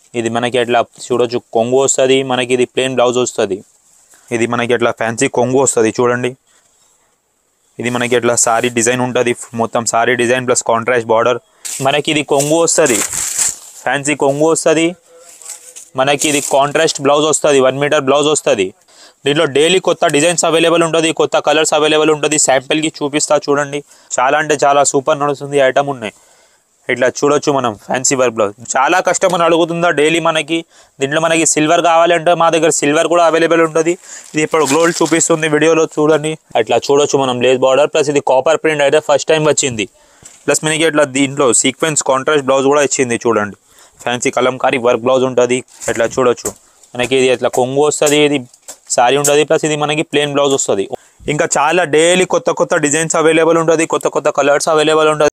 ఇది మనకి ఎట్లా చూడొచ్చు కొంగు వస్తుంది మనకి ఇది ప్లెయిన్ బ్లౌజ్ వస్తుంది ఇది మనకి ఎట్లా ఫ్యాన్సీ కొంగు వస్తుంది చూడండి ఇది మనకి ఎట్లా సారీ డిజైన్ ఉంటుంది మొత్తం sari design plus contrast border మనకి ఇది కొంగు వస్తుంది ఫ్యాన్సీ కొంగు వస్తుంది మనకి ఇది కాంట్రాస్ట్ బ్లౌజ్ వస్తుంది వన్ మీటర్ బ్లౌజ్ వస్తుంది దీంట్లో డైలీ కొత్త డిజైన్స్ అవైలబుల్ ఉంటుంది కొత్త కలర్స్ అవైలబుల్ ఉంటుంది శాంపిల్కి చూపిస్తా చూడండి చాలా అంటే చాలా సూపర్ నడుస్తుంది ఐటమ్ ఉన్నాయి ఇట్లా చూడొచ్చు మనం ఫ్యాన్సీ వర్క్ బ్లౌజ్ చాలా కస్టమర్ అడుగుతుందా డైలీ మనకి దీంట్లో మనకి సిల్వర్ కావాలంటే మా దగ్గర సిల్వర్ కూడా అవైలబుల్ ఉంటుంది ఇది ఇప్పుడు గోల్డ్ చూపిస్తుంది వీడియోలో చూడండి అట్లా చూడొచ్చు మనం లేస్ బార్డర్ ప్లస్ ఇది కాపర్ ప్రింట్ అయితే ఫస్ట్ టైం వచ్చింది ప్లస్ మనకి ఇట్లా దీంట్లో సీక్వెన్స్ కాంట్రాస్ట్ బ్లౌజ్ కూడా ఇచ్చింది చూడండి ఫ్యాన్సీ కలంకారీ వర్క్ బ్లౌజ్ ఉంటుంది ఇట్లా చూడొచ్చు మనకి ఇది ఇట్లా కొంగు వస్తుంది ఇది సారీ ఉంటుంది ప్లస్ ఇది మనకి ప్లెయిన్ బ్లౌజ్ వస్తుంది ఇంకా చాలా డైలీ కొత్త కొత్త డిజైన్స్ అవైలబుల్ ఉంటుంది కొత్త కొత్త కలర్స్ అవైలబుల్ ఉంటుంది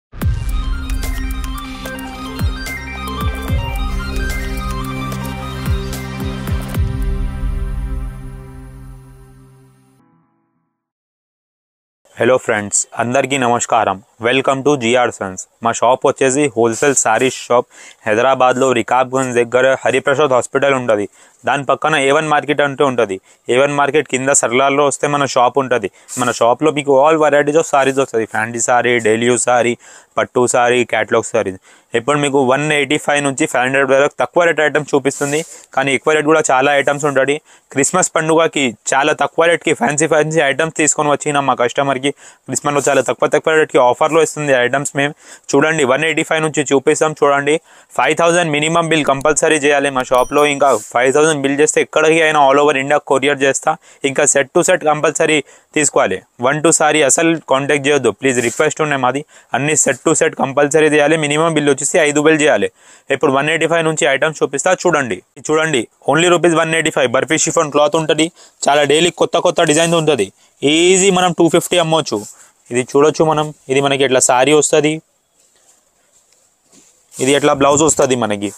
హలో ఫ్రెండ్స్ అందరికీ నమస్కారం వెల్కమ్ టు జిఆర్ సన్స్ మా షాప్ వచ్చేసి హోల్సేల్ శారీస్ షాప్ హైదరాబాద్లో రికాబ్గంజ్ దగ్గర హరిప్రసాద్ హాస్పిటల్ ఉంటుంది దాని పక్కన ఏవన్ మార్కెట్ అంటూ ఉంటుంది ఏవన్ మార్కెట్ కింద సర్లాల్లో వస్తే మన షాప్ ఉంటుంది మన షాప్లో మీకు ఆల్ వెరైటీస్ ఆఫ్ సారీస్ వస్తుంది fancy sari daily use sari పట్టు సారీ క్యాటలాగ్ సారీ ఇప్పుడు మీకు వన్ ఎయిటీ ఫైవ్ నుంచి ఫైవ్ హండ్రెడ్ వరకు తక్కువ రేట్ ఐటమ్స్ చూపిస్తుంది కానీ ఎక్కువ రేట్ కూడా చాలా ఐటమ్స్ ఉంటుంది క్రిస్మస్ పండుగకి చాలా తక్కువ రేట్కి ఫ్యాన్సీ ఫ్యాన్సీ ఐటమ్స్ తీసుకొని వచ్చిన మా కస్టమర్కి క్రిస్మస్లో చాలా తక్కువ తక్కువ రేట్కి ఆఫర్లో ఇస్తుంది ఐటమ్స్ మేము చూడండి వన్ ఎయిటీ ఫైవ్ నుంచి చూపిస్తాం చూడండి five thousand minimum bill compulsory చేయాలి మా షాప్లో ఇంకా ఫైవ్ థౌసండ్ బిల్ చేస్తే ఎక్కడికి అయినా ఆల్ ఓవర్ ఇండియా కొరియర్ చేస్తా ఇంకా సెట్ టు సెట్ కంపల్సరీ తీసుకోవాలి వన్ టు సారీ అసలు కాంటాక్ట్ చేయొద్దు ప్లీజ్ రిక్వెస్ట్ ఉన్నాయి మాది అన్ని సెట్ టు సెట్ కంపల్సరీ చేయాలి మినిమం బిల్ వచ్చేసి ఐదు వేలు చేయాలి ఇప్పుడు వన్ ఎయిటీ ఫైవ్ నుంచి ఐటమ్స్ చూపిస్తా చూడండి ఇది చూడండి only rupees one eighty five బర్ఫీ షిఫోన్ క్లాత్ ఉంటుంది చాలా డైలీ కొత్త కొత్త డిజైన్ ఉంటుంది ఈజీ మనం టూ ఫిఫ్టీ అమ్మొచ్చు ఇది చూడొచ్చు మనం ఇది మనకి ఎట్లా సారీ వస్తుంది ఇది ఎట్లా బ్లౌజ్ వస్తుంది మనకి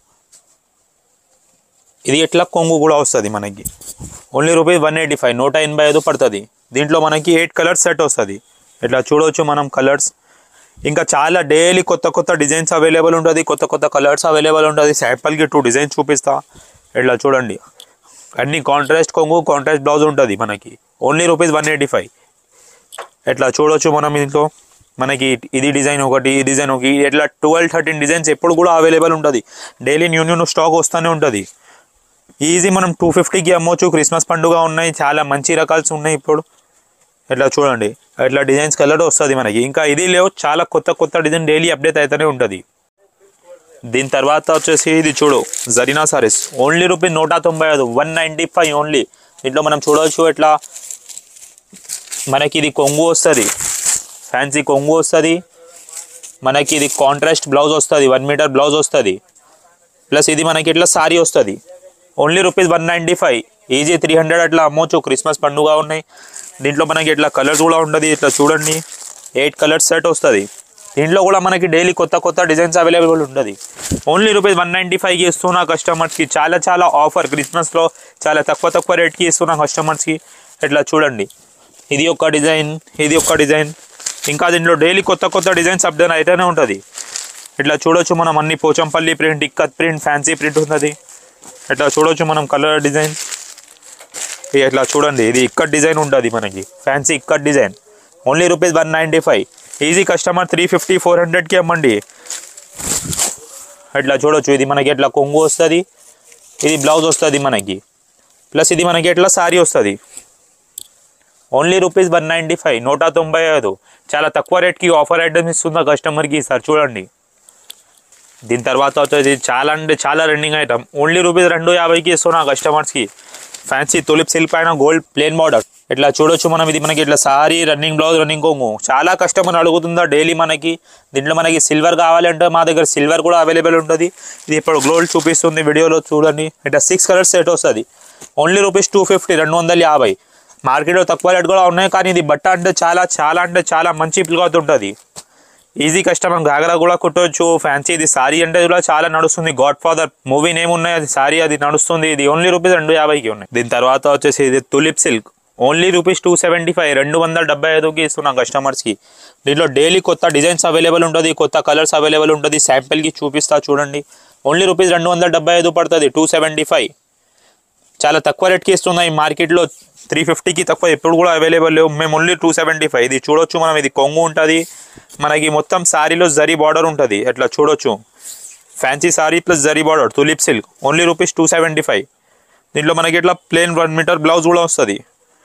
ఇది ఎట్లా కొంగు కూడా వస్తుంది మనకి only rupees one eighty five నూట ఎనభై ఐదు పడుతుంది దీంట్లో మనకి ఎయిట్ కలర్స్ సెట్ వస్తుంది ఇట్లా చూడవచ్చు మనం కలర్స్ ఇంకా చాలా డైలీ కొత్త కొత్త డిజైన్స్ అవైలబుల్ ఉంటుంది కొత్త కొత్త కలర్స్ అవైలబుల్ ఉంటుంది శాంపుల్కి టూ డిజైన్స్ చూపిస్తా ఇట్లా చూడండి అన్ని కాంట్రాస్ట్ కొంగు కాంట్రాస్ట్ బ్లౌజ్ ఉంటుంది మనకి only rupees one eighty five ఎట్లా చూడొచ్చు మనం ఇంట్లో మనకి ఇది డిజైన్ ఒకటి ఈ డిజైన్ ఒకటి ఇట్లా ట్వెల్వ్ థర్టీన్ డిజైన్స్ ఎప్పుడు కూడా అవైలబుల్ ఉంటుంది డైలీ న్యూ న్యూ స్టాక్ వస్తూనే ఉంటుంది ఈజీ మనం టూ ఫిఫ్టీకి అమ్మొచ్చు క్రిస్మస్ పండుగ ఉన్నాయి చాలా మంచి రకాల్స్ ఉన్నాయి ఇప్పుడు ఇట్లా చూడండి ఇట్లా డిజైన్స్ కలర్ వస్తుంది మనకి ఇంకా ఇది లేవు చాలా కొత్త కొత్త డిజైన్ డైలీ అప్డేట్ అవుతూనే ఉంటుంది దీని తర్వాత వచ్చేసి ఇది చూడు జరీనా సారీస్ ఓన్లీ రూపీ నూట తొంభై ఐదు వన్ నైంటీ ఫైవ్ ఓన్లీ దీంట్లో మనం చూడవచ్చు ఇట్లా మనకి ఇది కొంగు వస్తుంది ఫ్యాన్సీ కొంగు వస్తుంది మనకి ఇది కాంట్రాస్ట్ బ్లౌజ్ వస్తుంది వన్ మీటర్ బ్లౌజ్ వస్తుంది ప్లస్ ఇది మనకి ఇట్లా సారీ వస్తుంది only rupees one ninety five easy three hundred అట్లా అమ్మొచ్చు క్రిస్మస్ పండుగ ఉన్నాయి దీంట్లో మనకి ఇట్లా కలర్స్ కూడా ఉంటుంది ఇట్లా చూడండి ఎయిట్ కలర్స్ సెట్ వస్తుంది దీంట్లో కూడా మనకి డైలీ కొత్త కొత్త డిజైన్స్ అవైలబుల్ ఉంటుంది ఓన్లీ రూపీస్ వన్ నైంటీ ఫైవ్కి ఇస్తున్నా కస్టమర్స్కి చాలా చాలా ఆఫర్ క్రిస్మస్లో చాలా తక్కువ తక్కువ రేట్కి ఇస్తున్నా కస్టమర్స్కి ఇట్లా చూడండి ఇది ఒక డిజైన్ ఇది ఒక డిజైన్ ఇంకా దీంట్లో డైలీ కొత్త కొత్త డిజైన్స్ అప్డేట్ అయితేనే ఉంటుంది ఇట్లా చూడొచ్చు మనం అన్ని Pochampally print ikat print fancy print ఉన్నది ఇట్లా చూడొచ్చు మనం కలర్ డిజైన్ ఇక ఇట్లా చూడండి ఇది ఇక్కట్ డిజైన్ ఉంటుంది మనకి fancy ikat design only rupees one ninety five easy customer three fifty four హండ్రెడ్కి అమ్మండి ఇట్లా చూడొచ్చు ఇది మనకి ఎట్లా కొంగు వస్తుంది ఇది బ్లౌజ్ వస్తుంది మనకి ప్లస్ ఇది మనకి ఎట్లా సారీ వస్తుంది only rupees one ninety five నూట తొంభై ఐదు చాలా తక్కువ రేట్కి ఆఫర్ ఐటమ్స్ ఇస్తుందా కస్టమర్కి సార్ చూడండి దీని తర్వాత వచ్చేసి చాలా అంటే చాలా రన్నింగ్ ఐటమ్ ఓన్లీ రూపీస్ రెండు యాభైకి ఇస్తున్నా కస్టమర్స్కి ఫ్యాన్సీ తులిప్ సిల్క్ పైన గోల్డ్ ప్లేన్ బార్డర్ ఇట్లా చూడొచ్చు మనం ఇది మనకి ఇట్లా సారీ రన్నింగ్ బ్లౌజ్ రన్నింగ్ కొంగు చాలా కస్టమర్ అడుగుతుందా డైలీ మనకి దీంట్లో మనకి సిల్వర్ కావాలంటే మా దగ్గర సిల్వర్ కూడా అవైలబుల్ ఉంటుంది ఇది ఇప్పుడు గోల్డ్ చూపిస్తుంది వీడియోలో చూడండి ఇట్లా సిక్స్ కలర్స్ సెట్ వస్తుంది ఓన్లీ రూపీస్ టూ ఫిఫ్టీ రెండు వందల యాభై మార్కెట్లో తక్కువ రేట్ కూడా ఉన్నాయి కానీ ఇది బట్ట అంటే చాలా చాలా అంటే చాలా మంచి క్లాత్ ఉంటుంది ఈజీ కస్టమర్ గాగరా కూడా కుట్టవచ్చు ఫ్యాన్సీ ఇది సారీ అంటే కూడా చాలా నడుస్తుంది గాడ్ ఫాదర్ మూవీ నేమ్ ఉన్నాయి అది సారీ అది నడుస్తుంది ఇది ఓన్లీ రూపీస్ రెండు యాభైకి ఉన్నాయి దీని తర్వాత వచ్చేసి ఇది tulip silk only rupees two seventy five రెండు వందల డెబ్బై ఐదుకి ఇస్తున్నాం కస్టమర్స్కి దీంట్లో డైలీ కొత్త డిజైన్స్ అవైలబుల్ ఉంటుంది కొత్త కలర్స్ అవైలబుల్ ఉంటుంది శాంపిల్కి చూపిస్తా చూడండి ఓన్లీ రూపీస్ రెండు వందల డెబ్బై ఐదు పడుతుంది టూ సెవెంటీ ఫైవ్ చాలా తక్కువ రేట్కి ఇస్తున్నాయి మార్కెట్లో త్రీ ఫిఫ్టీకి తక్కువ ఎప్పుడు కూడా అవైలబుల్ లేవు మేము ఓన్లీ టూ సెవెంటీ ఫైవ్ ఇది చూడొచ్చు మనం ఇది కొంగు ఉంటుంది మనకి మొత్తం సారీలో జరీ బార్డర్ ఉంటుంది అట్లా చూడొచ్చు fancy sari plus zari border tulip silk only rupees two seventy five దీంట్లో మనకి ఇట్లా ప్లేన్ వన్ మీటర్ బ్లౌజ్ కూడా వస్తుంది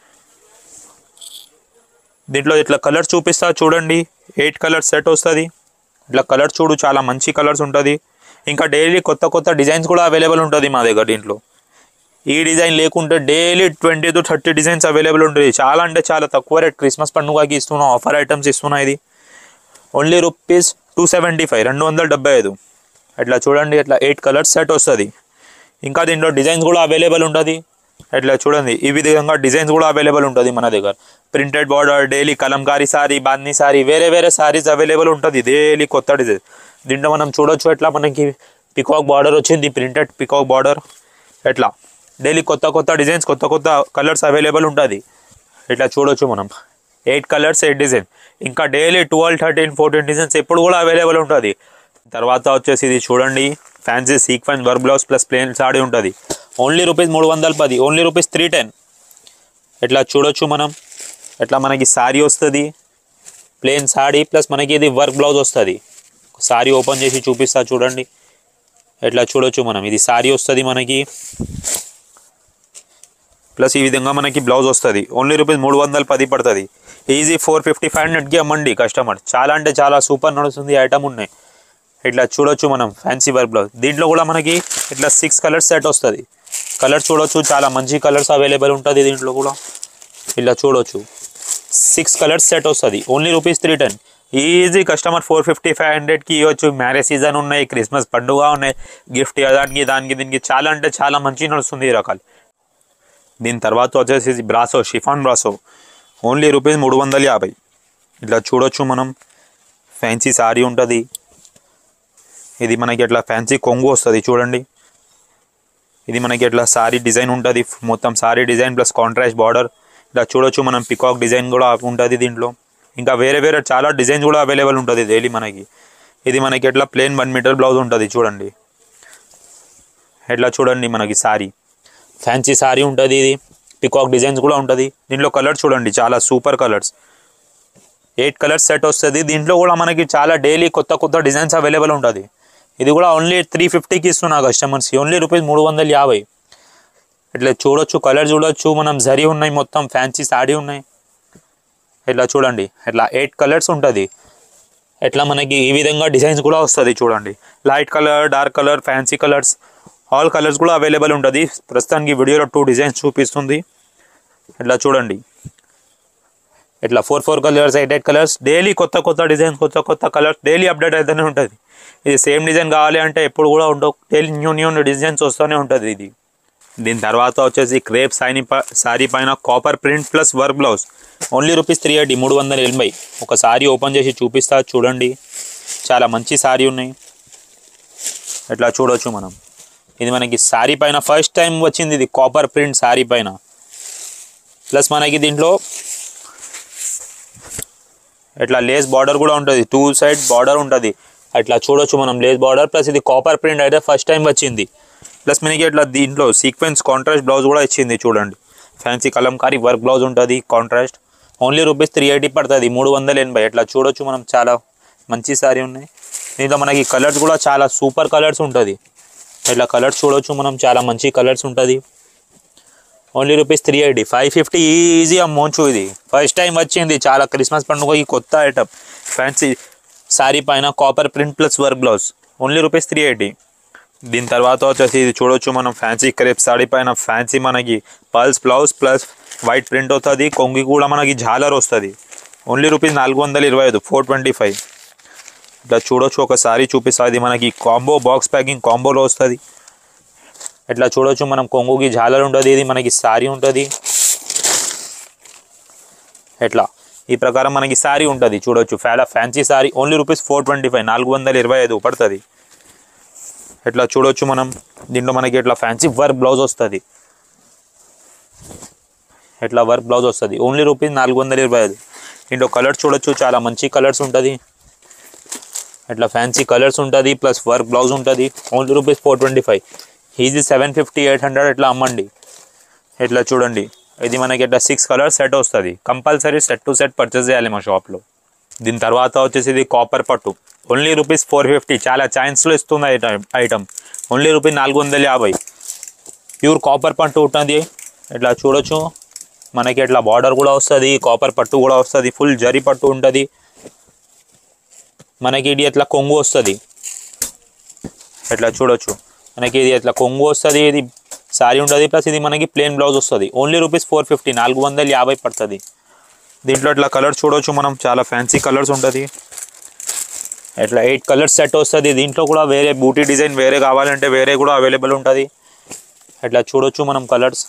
దీంట్లో ఇట్లా కలర్స్ చూపిస్తా చూడండి ఎయిట్ కలర్స్ సెట్ వస్తుంది ఇట్లా కలర్స్ చూడు చాలా మంచి కలర్స్ ఉంటుంది ఇంకా డైలీ కొత్త కొత్త డిజైన్స్ కూడా అవైలబుల్ ఉంటుంది మా దగ్గర దీంట్లో ఈ డిజైన్ లేకుంటే daily twenty to thirty designs available ఉంటుంది చాలా అంటే చాలా తక్కువ రేట్ క్రిస్మస్ పండుగకి ఇస్తున్నాం ఆఫర్ ఐటమ్స్ ఇస్తున్నా ఇది only rupees two seventy five రెండు వందల డెబ్బై ఐదు అట్లా చూడండి ఇట్లా ఎయిట్ కలర్స్ సెట్ వస్తుంది ఇంకా దీంట్లో డిజైన్స్ కూడా అవైలబుల్ ఉంటుంది ఇట్లా చూడండి ఈ విధంగా డిజైన్స్ కూడా అవైలబుల్ ఉంటుంది మన దగ్గర printed border daily kalamkari sari బాందీ సారీ వేరే వేరే సారీస్ అవైలబుల్ ఉంటుంది డైలీ కొత్త డిజైన్ దీంట్లో మనం చూడొచ్చు ఎట్లా మనకి పికాక్ బార్డర్ వచ్చింది ప్రింటెడ్ పికాక్ బార్డర్ ఎట్లా డైలీ కొత్త కొత్త డిజైన్స్ కొత్త కొత్త కలర్స్ అవైలబుల్ ఉంటుంది ఇట్లా చూడొచ్చు మనం ఎయిట్ కలర్స్ ఎయిట్ డిజైన్ ఇంకా daily twelve thirteen fourteen designs ఎప్పుడు కూడా అవైలబుల్ ఉంటుంది తర్వాత వచ్చేసి ఇది చూడండి fancy sequence work blouse plus plain sari ఉంటుంది ఓన్లీ రూపీస్ మూడు వందల పది ఓన్లీ రూపీస్ త్రీ టెన్ ఇట్లా చూడొచ్చు మనం ఇట్లా మనకి సారీ వస్తుంది ప్లేన్ సాడీ ప్లస్ మనకి ఇది వర్క్ బ్లౌజ్ వస్తుంది సారీ ఓపెన్ చేసి చూపిస్తా చూడండి ఇట్లా చూడొచ్చు మనం ఇది సారీ వస్తుంది మనకి ప్లస్ ఈ విధంగా మనకి బ్లౌజ్ వస్తుంది ఓన్లీ రూపీస్ మూడు వందల పది పడుతుంది ఈజీ ఫోర్ ఫిఫ్టీ ఫైవ్ హండ్రెడ్కి అమ్మండి కస్టమర్ చాలా అంటే చాలా సూపర్ నడుస్తుంది ఐటమ్ ఉన్నాయి ఇట్లా చూడొచ్చు మనం ఫ్యాన్సీ వర్క్ బ్లౌజ్ దీంట్లో కూడా మనకి ఇట్లా సిక్స్ కలర్స్ సెట్ వస్తుంది కలర్స్ చూడొచ్చు చాలా మంచి కలర్స్ అవైలబుల్ ఉంటుంది దీంట్లో కూడా ఇలా చూడొచ్చు సిక్స్ కలర్స్ సెట్ వస్తుంది only rupees three ten easy customer four fifty five hundred ఇవ్వచ్చు మ్యారేజ్ సీజన్ ఉన్నాయి క్రిస్మస్ పండుగ ఉన్నాయి గిఫ్ట్ దానికి దానికి దీనికి చాలా అంటే చాలా మంచి నడుస్తుంది ఈ రకాలు దీని తర్వాత వచ్చేసి brasso chiffon brasso only rupees మూడు వందల యాభై ఇట్లా చూడొచ్చు మనం ఫ్యాన్సీ సారీ ఉంటుంది ఇది మనకి ఎట్లా ఫ్యాన్సీ కొంగు వస్తుంది చూడండి ఇది మనకి ఎట్లా సారీ డిజైన్ ఉంటుంది మొత్తం sari design plus contrast border ఇలా చూడొచ్చు మనం పికాక్ డిజైన్ కూడా ఉంటుంది దీంట్లో ఇంకా వేరే వేరే చాలా డిజైన్స్ కూడా అవైలబుల్ ఉంటుంది డైలీ మనకి ఇది మనకి ఎట్లా ప్లేన్ వన్ మీటర్ బ్లౌజ్ ఉంటుంది చూడండి ఎట్లా చూడండి మనకి సారీ ఫ్యాన్సీ సారీ ఉంటుంది ఇది పికాక్ డిజైన్స్ కూడా ఉంటుంది దీంట్లో కలర్స్ చూడండి చాలా super colours eight colours set వస్తుంది దీంట్లో కూడా మనకి చాలా డైలీ కొత్త కొత్త డిజైన్స్ అవైలబుల్ ఉంటుంది ఇది కూడా ఓన్లీ త్రీ ఫిఫ్టీకి ఇస్తున్నా కస్టమర్స్కి ఓన్లీ రూపీస్ మూడు వందల యాభై ఇట్లా చూడొచ్చు కలర్ చూడొచ్చు మనం జరీ ఉన్నాయి మొత్తం ఫ్యాన్సీ సాడీ ఉన్నాయి ఇట్లా చూడండి ఇట్లా ఎయిట్ కలర్స్ ఉంటుంది ఎట్లా మనకి ఈ విధంగా డిజైన్స్ కూడా వస్తుంది చూడండి light colour dark colour fancy colours all colours కూడా అవైలబుల్ ఉంటుంది ప్రస్తుతానికి వీడియోలో టూ డిజైన్స్ చూపిస్తుంది ఇట్లా చూడండి ఇట్లా four four colours eight eight colours daily కొత్త కొత్త డిజైన్స్ కొత్త కొత్త కలర్స్ డైలీ అప్డేట్ అవుతూనే ఉంటుంది ఇది సేమ్ డిజైన్ కావాలి అంటే ఎప్పుడు కూడా ఉండవు డైలీ న్యూ న్యూ డిజైన్స్ వస్తూనే ఉంటుంది ఇది దీని తర్వాత వచ్చేసి క్రేప్ సారీ సారీ పైన copper print plus work blouse only rupees three eighty మూడు వందల ఎనభై ఒక సారీ ఓపెన్ చేసి చూపిస్తా చూడండి చాలా మంచి సారీ ఉన్నాయి ఇట్లా చూడొచ్చు మనం ఇది మనకి సారీ పైన ఫస్ట్ టైం వచ్చింది ఇది కాపర్ ప్రింట్ సారీ పైన ప్లస్ మనకి దీంట్లో ఇట్లా లేస్ బార్డర్ కూడా ఉంటుంది టూ సైడ్ బార్డర్ ఉంటుంది అట్లా చూడొచ్చు మనం లేస్ బార్డర్ ప్లస్ ఇది కాపర్ ప్రింట్ అయితే ఫస్ట్ టైం వచ్చింది ప్లస్ మనకి ఇట్లా దీంట్లో సీక్వెన్స్ కాంట్రాస్ట్ బ్లౌజ్ కూడా ఇచ్చింది చూడండి ఫ్యాన్సీ కలంకారీ వర్క్ బ్లౌజ్ ఉంటుంది contrast only rupees three eighty పడుతుంది మూడు వందల ఎనభై అట్లా చూడొచ్చు మనం చాలా మంచి సారీ ఉన్నాయి దీంట్లో మనకి కలర్స్ కూడా చాలా సూపర్ కలర్స్ ఉంటుంది ఇట్లా కలర్స్ చూడొచ్చు మనం చాలా మంచి కలర్స్ ఉంటుంది only rupees three eighty five fifty easy అమ్మొచ్చు ఇది ఫస్ట్ టైం వచ్చింది చాలా క్రిస్మస్ పండుగ ఈ కొత్త ఐటమ్ ఫ్యాన్సీ శారీ పైన copper print plus work blouse only rupees three eighty దీని తర్వాత వచ్చేసి ఇది చూడొచ్చు మనం ఫ్యాన్సీ క్రేప్ సాడీ పైన ఫ్యాన్సీ మనకి plus blouse plus white print అవుతుంది కొంగి కూడా మనకి జాలర్ వస్తుంది ఓన్లీ రూపీస్ నాలుగు వందల ఇరవై ఐదు ఫోర్ ట్వంటీ ఫైవ్ ఇట్లా చూడొచ్చు ఒక సారీ చూపిస్తుంది మనకి కాంబో బాక్స్ ప్యాకింగ్ కాంబోలో వస్తుంది ఇట్లా చూడొచ్చు మనం కొంగుకి జాలర్ ఉంటుంది ఇది మనకి సారీ ఉంటుంది ఎట్లా ఈ ప్రకారం మనకి సారీ ఉంటుంది చూడొచ్చు ఫ్యాలా fancy sari only rupees four twenty five నాలుగు వందల ఇరవై ఐదు పడుతుంది ఎట్లా చూడొచ్చు మనం దీంట్లో మనకి ఇట్లా ఫ్యాన్సీ వర్క్ బ్లౌజ్ వస్తుంది ఇట్లా వర్క్ బ్లౌజ్ వస్తుంది ఓన్లీ రూపీస్ నాలుగు వందల ఇరవై ఐదు దీంట్లో కలర్స్ చూడొచ్చు చాలా మంచి కలర్స్ ఉంటుంది ఇట్లా ఫ్యాన్సీ కలర్స్ ఉంటుంది ప్లస్ వర్క్ బ్లౌజ్ ఉంటుంది only rupees four twenty five easy seven fifty eight hundred ఇట్లా అమ్మండి ఇట్లా చూడండి ఇది మనకి ఇట్లా సిక్స్ కలర్స్ సెట్ వస్తుంది compulsory set to set purchase చేయాలి మా షాప్లో దీని తర్వాత వచ్చేసి ఇది కాపర్ పట్టు ఓన్లీ రూపీస్ ఫోర్ ఫిఫ్టీ చాలా ఛాన్స్లో ఇస్తుంది ఐటమ్ ఐటమ్ ఓన్లీ రూపీస్ నాలుగు వందల యాభై ప్యూర్ కాపర్ పట్టు ఉంటుంది ఇట్లా చూడొచ్చు మనకి ఇట్లా బార్డర్ కూడా వస్తుంది కాపర్ పట్టు కూడా వస్తుంది ఫుల్ జరీ పట్టు ఉంటుంది మనకి ఇది ఇట్లా కొంగు వస్తుంది ఇట్లా చూడొచ్చు మనకి ఇది ఇట్లా కొంగు వస్తుంది ఇది సారీ ఉంటుంది ప్లస్ ఇది మనకి ప్లేన్ బ్లౌజ్ వస్తుంది ఓన్లీ రూపీస్ ఫోర్ ఫిఫ్టీ నాలుగు వందల యాభై పడుతుంది దీంట్లో ఇట్లా కలర్స్ చూడొచ్చు మనం చాలా ఫ్యాన్సీ కలర్స్ ఉంటుంది ఇట్లా ఎయిట్ కలర్స్ సెట్ వస్తుంది దీంట్లో కూడా వేరే బూటీ డిజైన్ వేరే కావాలంటే వేరే కూడా అవైలబుల్ ఉంటుంది ఇట్లా చూడొచ్చు మనం కలర్స్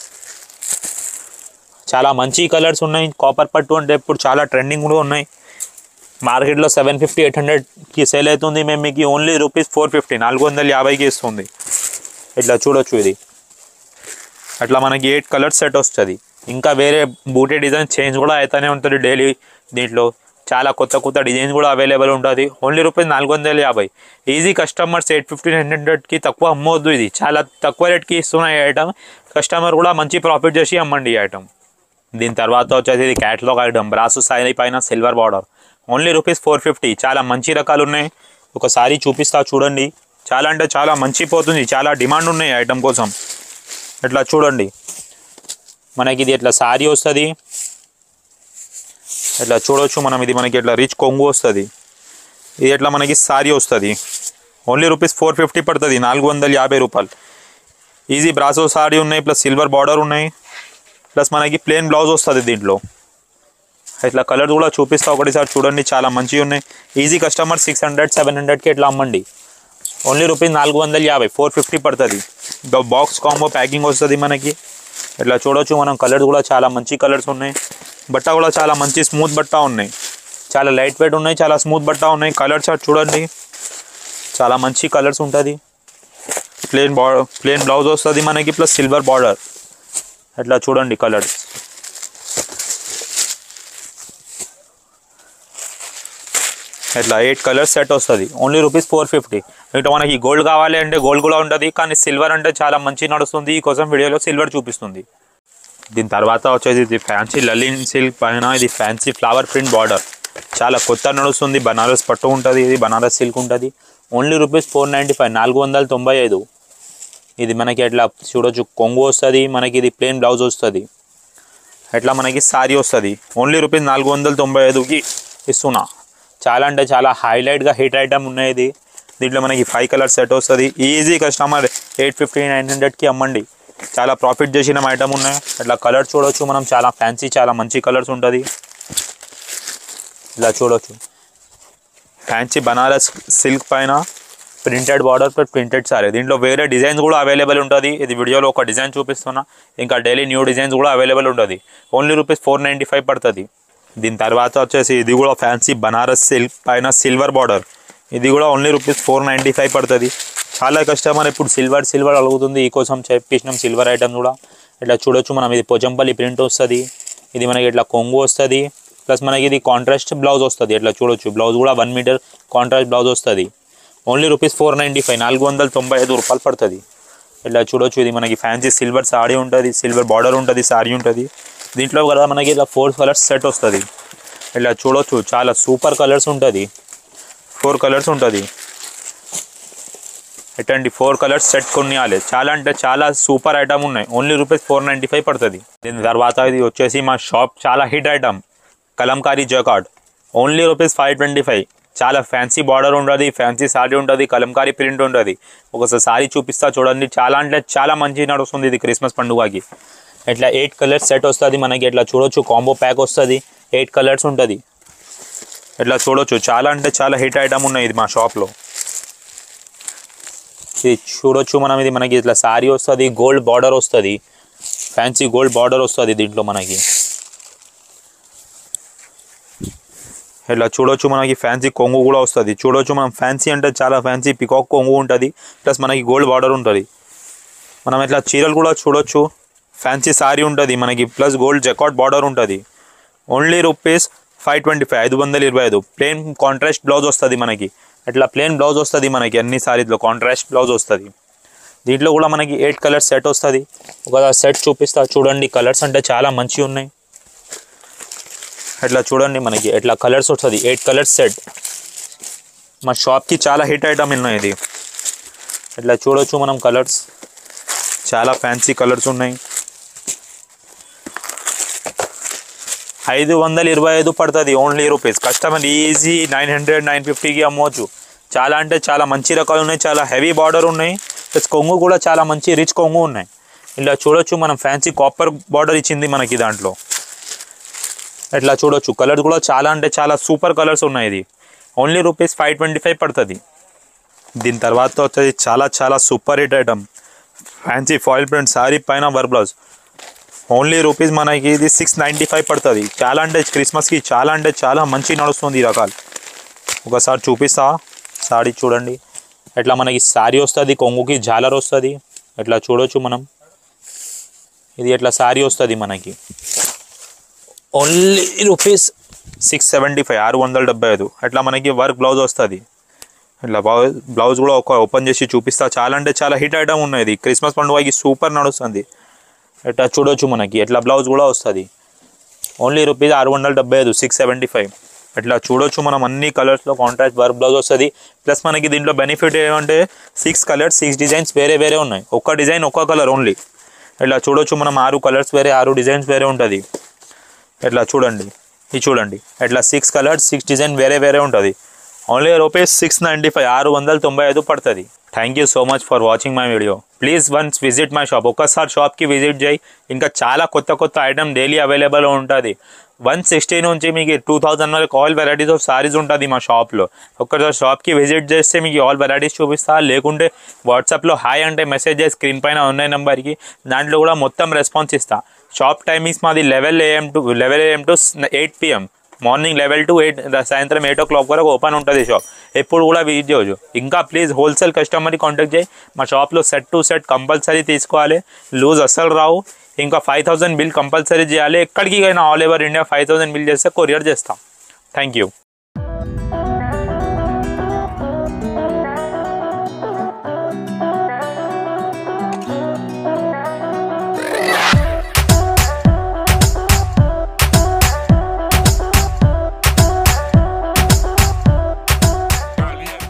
చాలా మంచి కలర్స్ ఉన్నాయి కాపర్ పట్టు అంటే ఇప్పుడు చాలా ట్రెండింగ్ కూడా ఉన్నాయి మార్కెట్లో సెవెన్ ఫిఫ్టీ ఎయిట్ హండ్రెడ్కి సేల్ అవుతుంది మేము మీకు ఓన్లీ రూపీస్ ఫోర్ ఫిఫ్టీ నాలుగు వందల యాభైకి ఇస్తుంది ఇట్లా చూడొచ్చు ఇది అట్లా మనకి ఎయిట్ కలర్స్ సెట్ వస్తుంది ఇంకా వేరే బూటీ డిజైన్ చేంజ్ కూడా అవుతూనే ఉంటుంది డైలీ దీంట్లో చాలా కొత్త కొత్త డిజైన్స్ కూడా అవైలబుల్ ఉంటుంది ఓన్లీ రూపీస్ నాలుగు వందల యాభై easy customers eight fifty nine హండ్రెడ్కి తక్కువ అమ్మవద్దు ఇది చాలా తక్కువ రేట్కి ఇస్తున్న ఈ ఐటమ్ కస్టమర్ కూడా మంచి ప్రాఫిట్ చేసి అమ్మండి ఈ ఐటమ్ దీని తర్వాత వచ్చేసి ఇది క్యాట్లాగ్ ఐటమ్ బ్రాసు సారీ పైన silver border only rupees four fifty చాలా మంచి రకాలు ఉన్నాయి ఒకసారి చూపిస్తా చూడండి చాలా అంటే చాలా మంచి పోతుంది చాలా డిమాండ్ ఉన్నాయి ఈ ఐటమ్ కోసం ఇట్లా చూడండి మనకి ఇది ఇట్లా సారీ వస్తుంది ఇట్లా చూడొచ్చు మనం ఇది మనకి ఇట్లా రిచ్ కొంగు వస్తుంది ఇది ఇట్లా మనకి సారీ వస్తుంది ఓన్లీ రూపీస్ ఫోర్ ఫిఫ్టీ పడుతుంది నాలుగు వందల యాభై రూపాయలు ఈజీ బ్రాసో సారీ ఉన్నాయి ప్లస్ సిల్వర్ బార్డర్ ఉన్నాయి ప్లస్ మనకి ప్లేన్ బ్లౌజ్ వస్తుంది దీంట్లో ఇట్లా కలర్ కూడా చూపిస్తా ఒకటిసారి చూడండి చాలా మంచివి ఉన్నాయి easy customer six hundred seven హండ్రెడ్కి ఇట్లా అమ్మండి ఓన్లీ రూపీస్ నాలుగు వందల యాభై ఫోర్ ఫిఫ్టీ పడుతుంది బాక్స్ కాంబో ప్యాకింగ్ వస్తుంది మనకి ఇట్లా చూడొచ్చు మనం కలర్స్ కూడా చాలా మంచి కలర్స్ ఉన్నాయి బట్ట కూడా చాలా మంచి స్మూత్ బట్ట ఉన్నాయి చాలా లైట్ వెయిట్ ఉన్నాయి చాలా స్మూత్ బట్ట ఉన్నాయి కలర్స్ అటు చూడండి చాలా మంచి కలర్స్ ఉంటుంది ప్లేన్ బా ప్లేన్ బ్లౌజ్ వస్తుంది మనకి ప్లస్ సిల్వర్ బార్డర్ ఇట్లా చూడండి కలర్స్ ఇట్లా ఎయిట్ కలర్స్ సెట్ వస్తుంది ఓన్లీ రూపీస్ ఫోర్ ఫిఫ్టీ ఇట్లా మనకి గోల్డ్ కావాలి అంటే గోల్డ్ కూడా ఉంటుంది కానీ సిల్వర్ అంటే చాలా మంచి నడుస్తుంది ఈ కోసం వీడియోలో సిల్వర్ చూపిస్తుంది దీని తర్వాత వచ్చేసి ఇది ఫ్యాన్సీ లలిన్ సిల్క్ పైన ఇది ఫ్యాన్సీ ఫ్లవర్ ప్రింట్ బార్డర్ చాలా కొత్త నడుస్తుంది బనారస్ పట్టు ఉంటుంది ఇది బనారస్ సిల్క్ ఉంటుంది only rupees four ninety five నాలుగు వందల తొంభై ఐదు ఇది మనకి ఎట్లా చూడొచ్చు కొంగు వస్తుంది మనకి ఇది ప్లేన్ బ్లౌజ్ వస్తుంది ఎట్లా మనకి సారీ వస్తుంది ఓన్లీ రూపీస్ నాలుగు వందల తొంభై ఐదుకి ఇస్తున్నా చాలా అంటే చాలా హైలైట్గా హిట్ ఐటమ్ ఉన్నాయి ఇది దీంట్లో మనకి ఫైవ్ కలర్ సెట్ వస్తుంది easy customer eight fifty nine హండ్రెడ్కి అమ్మండి చాలా ప్రాఫిట్ చేసిన ఐటమ్ ఉన్నాయి ఇట్లా కలర్ చూడొచ్చు మనం చాలా ఫ్యాన్సీ చాలా మంచి కలర్స్ ఉంటుంది ఇలా చూడొచ్చు ఫ్యాన్సీ బనారస్ సిల్క్ పైన printed border plus printed sari దీంట్లో వేరే డిజైన్స్ కూడా అవైలబుల్ ఉంటుంది ఇది వీడియోలో ఒక డిజైన్ చూపిస్తున్నా ఇంకా డైలీ న్యూ డిజైన్స్ కూడా అవైలబుల్ ఉంటుంది only rupees four ninety five పడుతుంది దీని తర్వాత వచ్చేసి ఇది కూడా ఫ్యాన్సీ బనారస్ సిల్క్ పైన సిల్వర్ బార్డర్ ఇది కూడా only rupees four ninety five పడుతుంది చాలా కస్టమర్ ఇప్పుడు సిల్వర్ సిల్వర్ అడుగుతుంది ఈ కోసం చెప్పేసినాం సిల్వర్ ఐటమ్ కూడా ఇట్లా చూడొచ్చు మనం ఇది పోచంపల్లి ప్రింట్ వస్తుంది ఇది మనకి ఇట్లా కొంగు వస్తుంది ప్లస్ మనకి ఇది కాంట్రాస్ట్ బ్లౌజ్ వస్తుంది ఇట్లా చూడొచ్చు బ్లౌజ్ కూడా వన్ మీటర్ కాంట్రాస్ట్ బ్లౌజ్ వస్తుంది only rupees four ninety five నాలుగు వందల తొంభై ఐదు రూపాయలు పడుతుంది ఇట్లా చూడొచ్చు ఇది మనకి ఫ్యాన్సీ సిల్వర్ సారీ ఉంటుంది సిల్వర్ బార్డర్ ఉంటుంది సారీ ఉంటుంది దీంట్లో కదా మనకి ఇలా ఫోర్ కలర్స్ సెట్ వస్తుంది ఇట్లా చూడొచ్చు చాలా సూపర్ కలర్స్ ఉంటుంది ఫోర్ కలర్స్ ఉంటుంది ఎట్టండి ఫోర్ కలర్స్ సెట్ కొనియాలి చాలా అంటే చాలా సూపర్ ఐటమ్ ఉన్నాయి only rupees four ninety five పడుతుంది దీని తర్వాత ఇది వచ్చేసి మా షాప్ చాలా hit item kalamkari jacquard only rupees five twenty five చాలా ఫ్యాన్సీ బార్డర్ ఉంటుంది ఫ్యాన్సీ సారీ ఉంటుంది కలంకారీ ప్రింట్ ఉంటుంది ఒకసారి సారీ చూపిస్తా చూడండి చాలా అంటే చాలా మంచి నడుస్తుంది ఇది క్రిస్మస్ పండుగకి ఇట్లా ఎయిట్ కలర్స్ సెట్ వస్తుంది మనకి ఇట్లా చూడొచ్చు కాంబో ప్యాక్ వస్తుంది ఎయిట్ కలర్స్ ఉంటుంది ఇట్లా చూడొచ్చు చాలా అంటే చాలా హిట్ ఐటమ్ ఉన్నాయి ఇది మా షాప్లో ఇది చూడొచ్చు మనం ఇది మనకి ఇట్లా సారీ వస్తుంది గోల్డ్ బార్డర్ వస్తుంది ఫ్యాన్సీ గోల్డ్ బార్డర్ వస్తుంది దీంట్లో మనకి ఇట్లా చూడొచ్చు మనకి ఫ్యాన్సీ కొంగు కూడా వస్తుంది చూడొచ్చు మనం ఫ్యాన్సీ అంటే చాలా ఫ్యాన్సీ పికాక్ కొంగు ఉంటుంది ప్లస్ మనకి గోల్డ్ బార్డర్ ఉంటుంది మనం ఇట్లా చీరలు కూడా చూడొచ్చు ఫ్యాన్సీ సారీ ఉంటుంది మనకి ప్లస్ గోల్డ్ జకాట్ బార్డర్ ఉంటుంది only rupees five twenty five ఐదు వందల ఇరవై ఐదు ప్లెయిన్ కాంట్రాస్ట్ బ్లౌజ్ వస్తుంది మనకి ఇట్లా ప్లేన్ బ్లౌజ్ వస్తుంది మనకి అన్ని సారీస్లో కాంట్రాస్ట్ బ్లౌజ్ వస్తుంది దీంట్లో కూడా మనకి ఎయిట్ కలర్స్ సెట్ వస్తుంది ఒక సెట్ చూపిస్తా చూడండి కలర్స్ అంటే చాలా మంచిగా ఉన్నాయి ఇట్లా చూడండి మనకి ఇట్లా కలర్స్ వస్తుంది ఎయిట్ కలర్స్ సెట్ మా షాప్కి చాలా హిట్ ఐటమ్ ఉన్నాయి ఇది ఇట్లా చూడొచ్చు మనం కలర్స్ చాలా ఫ్యాన్సీ కలర్స్ ఉన్నాయి ఐదు వందల ఇరవై ఐదు పడుతుంది only rupees customer easy nine hundred nine ఫిఫ్టీకి అమ్మవచ్చు చాలా అంటే చాలా మంచి రకాలు ఉన్నాయి చాలా హెవీ బార్డర్ ఉన్నాయి ప్లస్ కొంగు కూడా చాలా మంచి రిచ్ కొంగు ఉన్నాయి ఇలా చూడొచ్చు మనం ఫ్యాన్సీ కాపర్ బార్డర్ ఇచ్చింది మనకి దాంట్లో ఇట్లా చూడొచ్చు కలర్స్ కూడా చాలా అంటే చాలా సూపర్ కలర్స్ ఉన్నాయి ఇది only rupees five twenty five పడుతుంది దీని తర్వాత వచ్చేది చాలా చాలా super hit item fancy foil print sari పైన వర్క్ బ్లౌజ్ ఓన్లీ రూపీస్ మనకి ఇది సిక్స్ నైంటీ ఫైవ్ పడుతుంది చాలా అంటే క్రిస్మస్కి చాలా అంటే చాలా మంచి నడుస్తుంది ఈ రకాలు ఒకసారి చూపిస్తా సారీ చూడండి ఎట్లా మనకి శారీ వస్తుంది కొంగుకి జాలర్ వస్తుంది ఎట్లా చూడొచ్చు మనం ఇది ఎట్లా శారీ వస్తుంది మనకి only rupees six seventy five ఆరు వందల డెబ్బై ఐదు అట్లా మనకి వర్క్ బ్లౌజ్ వస్తుంది ఇట్లా బ్లౌజ్ బ్లౌజ్ కూడా ఒక ఓపెన్ చేసి చూపిస్తా చాలా అంటే చాలా హిట్ ఐటమ్ ఉన్నాయి ఇది క్రిస్మస్ పండుగకి సూపర్ నడుస్తుంది ఇట్లా చూడొచ్చు మనకి ఎట్లా బ్లౌజ్ కూడా వస్తుంది ఓన్లీ రూపీస్ ఆరు వందల డెబ్బై ఐదు సిక్స్ సెవెంటీ ఫైవ్ ఇట్లా చూడొచ్చు మనం అన్ని కలర్స్లో కాంట్రాస్ట్ వర్క్ బ్లౌజ్ వస్తుంది ప్లస్ మనకి దీంట్లో బెనిఫిట్ ఏమంటే సిక్స్ కలర్స్ సిక్స్ డిజైన్స్ వేరే వేరే ఉన్నాయి ఒక్క డిజైన్ ఒక్క కలర్ ఓన్లీ ఇట్లా చూడొచ్చు మనం ఆరు కలర్స్ వేరే ఆరు డిజైన్స్ వేరే ఉంటుంది ఇట్లా చూడండి ఇది చూడండి ఇట్లా సిక్స్ కలర్స్ సిక్స్ డిజైన్ వేరే వేరే ఉంటుంది only rupees six ninety five ఆరు వందల తొంభై ఐదు పడుతుంది thank you so much for watching my video please once visit my shop ఒక్కసారి షాప్కి విజిట్ చేయి ఇంకా చాలా కొత్త కొత్త ఐటమ్ డైలీ అవైలబుల్ ఉంటుంది వన్ సిక్స్టీ నుంచి మీకు టూ థౌజండ్ వరకు ఆల్ వెరైటీస్ ఆఫ్ సారీస్ ఉంటుంది మా షాప్లో ఒక్కసారి షాప్కి విజిట్ చేస్తే మీకు ఆల్ వెరైటీస్ చూపిస్తా లేకుంటే వాట్సాప్లో హాయ్ అంటే మెసేజ్ చేసి స్క్రీన్ పైన ఉన్నాయి నెంబర్కి దాంట్లో కూడా మొత్తం రెస్పాన్స్ ఇస్తా షాప్ టైమింగ్స్ మాది eleven AM to eleven AM to eight PM morning eleven to eight సాయంత్రం ఎయిట్ ఓ క్లాక్ వరకు ఓపెన్ ఉంటుంది షాప్ ఎప్పుడు కూడా విజిట్ చేయవచ్చు ఇంకా ప్లీజ్ హోల్సేల్ కస్టమర్ని కాంటాక్ట్ చేయి మా షాప్లో సెట్ టు సెట్ కంపల్సరీ తీసుకోవాలి లూజ్ అస్సలు రావు ఇంకా ఫైవ్ థౌసండ్ బిల్ కంపల్సరీ చేయాలి ఎక్కడికి అయినా all over India five thousand bill చేస్తే కొరియర్ చేస్తాం థ్యాంక్ యూ